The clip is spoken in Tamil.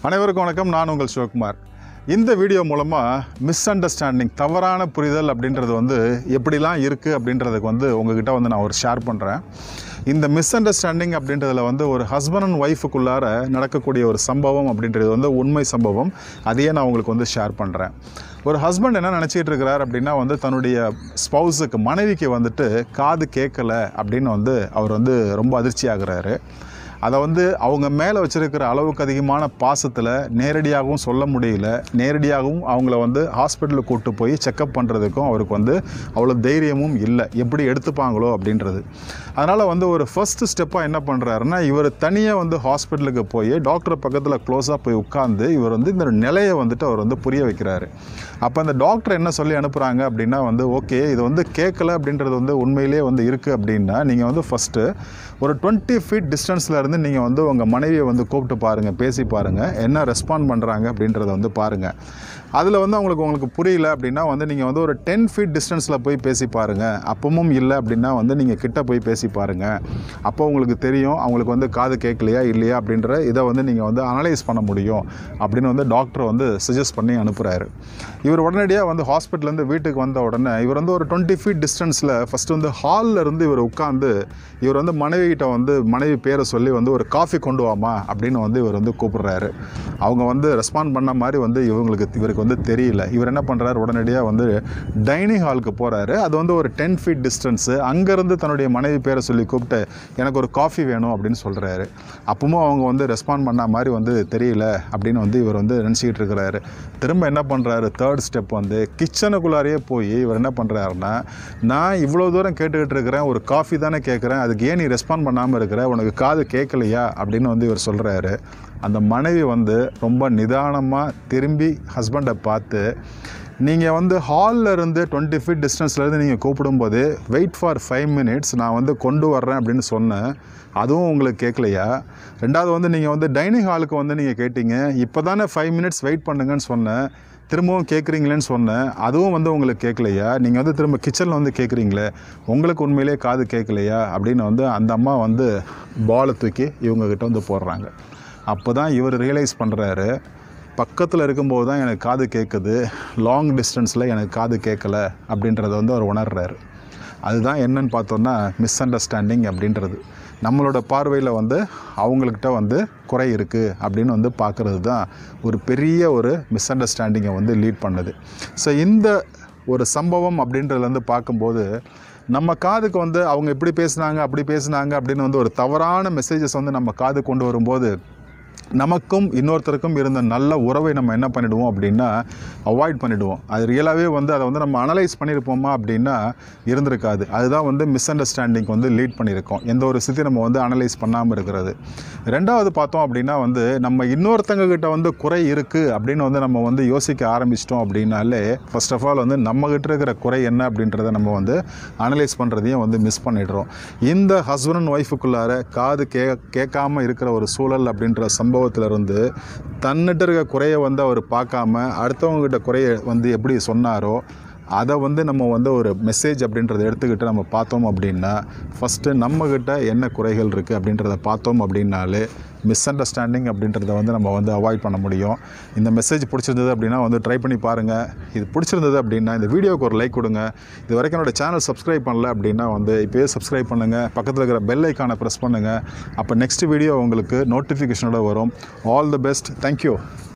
அனைவருக்கும் வணக்கம் நான் உங்கள் சிவகுமார் இந்த வீடியோ மூலமாக மிஸ் அண்டர்ஸ்டாண்டிங் தவறான புரிதல் அப்படின்றது வந்து எப்படிலாம் இருக்குது அப்படின்றதுக்கு வந்து உங்ககிட்ட வந்து நான் ஒரு ஷேர் பண்ணுறேன் இந்த மிஸ் அண்டர்ஸ்டாண்டிங் அப்படின்றதுல வந்து ஒரு ஹஸ்பண்ட் அண்ட் ஒய்ஃபுக்குள்ளார நடக்கக்கூடிய ஒரு சம்பவம் அப்படின்றது வந்து உண்மை சம்பவம் அதையே நான் உங்களுக்கு வந்து ஷேர் பண்ணுறேன் ஒரு ஹஸ்பண்ட் என்ன நினச்சிக்கிட்டு இருக்கிறார் அப்படின்னா வந்து தன்னுடைய ஸ்பௌஸுக்கு மனைவிக்கு வந்துட்டு காது கேட்கல அப்படின்னு வந்து அவர் வந்து ரொம்ப அதிர்ச்சி ஆகுறாரு அதை வந்து அவங்க மேலே வச்சிருக்கிற அளவுக்கு அதிகமான பாசத்தில் நேரடியாகவும் சொல்ல முடியல நேரடியாகவும் அவங்கள வந்து ஹாஸ்பிட்டலுக்கு கூட்டு போய் செக்கப் பண்ணுறதுக்கும் அவருக்கு வந்து அவ்வளோ தைரியமும் இல்லை எப்படி எடுத்துப்பாங்களோ அப்படின்றது அதனால் வந்து ஒரு ஃபர்ஸ்ட் ஸ்டெப்பாக என்ன பண்ணுறாருன்னா இவர் தனியாக வந்து ஹாஸ்பிட்டலுக்கு போய் டாக்டர் பக்கத்தில் க்ளோஸாக போய் உட்காந்து இவர் வந்து இந்த நிலையை வந்துட்டு அவர் வந்து புரிய வைக்கிறாரு அப்போ அந்த டாக்டர் என்ன சொல்லி அனுப்புகிறாங்க அப்படின்னா வந்து ஓகே இது வந்து கேட்கல அப்படின்றது வந்து உண்மையிலேயே வந்து இருக்குது அப்படின்னா நீங்கள் வந்து ஃபஸ்ட்டு ஒரு டுவெண்ட்டி ஃபீட் டிஸ்டன்ஸில் இருந்து நீங்கள் வந்து உங்கள் மனைவியை வந்து கூப்பிட்டு பாருங்கள் பேசி பாருங்கள் என்ன ரெஸ்பாண்ட் பண்ணுறாங்க அப்படின்றத வந்து பாருங்கள் அதில் வந்து அவங்களுக்கு உங்களுக்கு புரியல அப்படின்னா வந்து நீங்கள் வந்து ஒரு டென் ஃபீட் டிஸ்டன்ஸில் போய் பேசி பாருங்கள் அப்பவும் இல்லை அப்படின்னா வந்து நீங்கள் கிட்ட போய் பேசி பாருங்கள் அப்போ உங்களுக்கு தெரியும் அவங்களுக்கு வந்து காது கேட்கலையா இல்லையா அப்படின்ற இதை வந்து நீங்கள் வந்து அனலைஸ் பண்ண முடியும் அப்படின்னு வந்து டாக்டர் வந்து சஜஸ்ட் பண்ணி அனுப்புகிறாரு இவர் உடனடியாக வந்து ஹாஸ்பிட்டல்லேருந்து வீட்டுக்கு வந்த உடனே இவர் வந்து ஒரு டுவெண்ட்டி ஃபீட் டிஸ்டன்ஸில் ஃபஸ்ட்டு வந்து ஹாலில் இருந்து இவர் உட்காந்து இவர் வந்து மனைவிகிட்ட வந்து மனைவி பேரை சொல்லி வந்து ஒரு காஃபி கொண்டு வாமா அப்படின்னு வந்து இவர் வந்து கூப்பிடுறாரு அவங்க வந்து ரெஸ்பாண்ட் பண்ண மாதிரி வந்து இவங்களுக்கு இவருக்கு வந்து தெரியல இவர் என்ன பண்ணுறாரு உடனடியாக வந்து டைனிங் ஹாலுக்கு போகிறாரு அது வந்து ஒரு டென் ஃபீட் டிஸ்டன்ஸு அங்கேருந்து தன்னுடைய மனைவி பேரை சொல்லி கூப்பிட்டு எனக்கு ஒரு காஃபி வேணும் அப்படின்னு சொல்கிறாரு அப்பவும் அவங்க வந்து ரெஸ்பாண்ட் பண்ண மாதிரி வந்து தெரியல அப்படின்னு வந்து இவர் வந்து நினச்சிக்கிட்டு இருக்கிறாரு திரும்ப என்ன பண்ணுறாரு தேர்ட் ஸ்டெப் வந்து கிச்சனுக்குள்ளாரையே போய் இவர் என்ன பண்ணுறாருன்னா நான் இவ்வளோ தூரம் கேட்டுக்கிட்டு இருக்கிறேன் ஒரு காஃபி தானே கேட்குறேன் அதுக்கு ஏன் நீ ரெஸ்பாண்ட் பண்ணாமல் இருக்கிற உனக்கு காது கேட்கலையா அப்படின்னு வந்து இவர் சொல்கிறாரு அந்த மனைவி வந்து ரொம்ப நிதானமாக திரும்பி ஹஸ்பண்டை பார்த்து நீங்கள் வந்து ஹாலில் இருந்து டுவெண்ட்டி ஃபீட் டிஸ்டன்ஸ்லேருந்து நீங்கள் கூப்பிடும்போது வெயிட் ஃபார் ஃபைவ் மினிட்ஸ் நான் வந்து கொண்டு வர்றேன் அப்படின்னு சொன்னேன் அதுவும் உங்களுக்கு கேட்கலையா ரெண்டாவது வந்து நீங்கள் வந்து டைனிங் ஹாலுக்கு வந்து நீங்கள் கேட்டீங்க இப்போ தானே ஃபைவ் மினிட்ஸ் வெயிட் பண்ணுங்கன்னு சொன்னேன் திரும்பவும் கேட்குறீங்களேன்னு சொன்னேன் அதுவும் வந்து உங்களுக்கு கேட்கலையா நீங்கள் வந்து திரும்ப கிச்சனில் வந்து கேட்குறீங்களே உங்களுக்கு உண்மையிலே காது கேட்கலையா அப்படின்னு வந்து அந்த அம்மா வந்து பாலை தூக்கி இவங்கக்கிட்ட வந்து போடுறாங்க அப்போ தான் இவர் ரியலைஸ் பண்ணுறாரு பக்கத்தில் இருக்கும்போது தான் எனக்கு காது கேட்குது லாங் டிஸ்டன்ஸில் எனக்கு காது கேட்கல அப்படின்றத வந்து அவர் உணர்றாரு அதுதான் என்னன்னு பார்த்தோன்னா மிஸ் அண்டர்ஸ்டாண்டிங் அப்படின்றது நம்மளோட பார்வையில் வந்து அவங்கக்கிட்ட வந்து குறை இருக்குது அப்படின்னு வந்து பார்க்குறது தான் ஒரு பெரிய ஒரு மிஸ் அண்டர்ஸ்டாண்டிங்கை வந்து லீட் பண்ணுது ஸோ இந்த ஒரு சம்பவம் அப்படின்றதுலேருந்து பார்க்கும்போது நம்ம காதுக்கு வந்து அவங்க இப்படி பேசுனாங்க அப்படி பேசுனாங்க அப்படின்னு வந்து ஒரு தவறான மெசேஜஸ் வந்து நம்ம காது கொண்டு வரும்போது நமக்கும் இன்னொருத்தருக்கும் இருந்த நல்ல உறவை நம்ம என்ன பண்ணிடுவோம் அப்படின்னா அவாய்ட் பண்ணிடுவோம் அது ரியலாகவே வந்து அதை வந்து நம்ம அனலைஸ் பண்ணியிருப்போமா அப்படின்னா இருந்திருக்காது அதுதான் வந்து மிஸ் அண்டர்ஸ்டாண்டிங் வந்து லீட் பண்ணியிருக்கோம் எந்த ஒரு ஸ்திதி நம்ம வந்து அனலைஸ் பண்ணாமல் இருக்கிறது ரெண்டாவது பார்த்தோம் அப்படின்னா வந்து நம்ம இன்னொருத்தங்க கிட்ட வந்து குறை இருக்குது அப்படின்னு வந்து நம்ம வந்து யோசிக்க ஆரம்பிச்சிட்டோம் அப்படின்னாலே ஃபர்ஸ்ட் ஆஃப் ஆல் வந்து நம்மகிட்ட இருக்கிற குறை என்ன அப்படின்றத நம்ம வந்து அனலைஸ் பண்ணுறதையும் வந்து மிஸ் பண்ணிடுறோம் இந்த ஹஸ்பண்ட் அண்ட் ஒய்ஃபுக்குள்ளார காது கே கேட்காம இருக்கிற ஒரு சூழல் அப்படின்ற சம்பவத்திலிருந்து தன்னிட்ட இருக்க குறையை வந்து அவர் பார்க்காம அடுத்தவங்ககிட்ட குறையை வந்து எப்படி சொன்னாரோ அதை வந்து நம்ம வந்து ஒரு மெசேஜ் அப்படின்றத எடுத்துக்கிட்டு நம்ம பார்த்தோம் அப்படின்னா ஃபஸ்ட்டு நம்மக்கிட்ட என்ன குறைகள் இருக்குது அப்படின்றத பார்த்தோம் அப்படின்னாலே மிஸ் அண்டர்ஸ்டாண்டிங் அப்படின்றத வந்து நம்ம வந்து அவாய்ட் பண்ண முடியும் இந்த மெசேஜ் பிடிச்சிருந்தது அப்படின்னா வந்து ட்ரை பண்ணி பாருங்கள் இது பிடிச்சிருந்தது அப்படின்னா இந்த வீடியோவுக்கு ஒரு லைக் கொடுங்க இது வரைக்கும் என்னோட சேனல் சப்ஸ்கிரைப் பண்ணல அப்படின்னா வந்து இப்போயே சப்ஸ்கிரைப் பண்ணுங்கள் பக்கத்தில் இருக்கிற பெல் ஐக்கானை ப்ரெஸ் பண்ணுங்கள் அப்போ நெக்ஸ்ட் வீடியோ உங்களுக்கு நோட்டிஃபிகேஷனோட வரும் ஆல் தி பெஸ்ட் தேங்க்யூ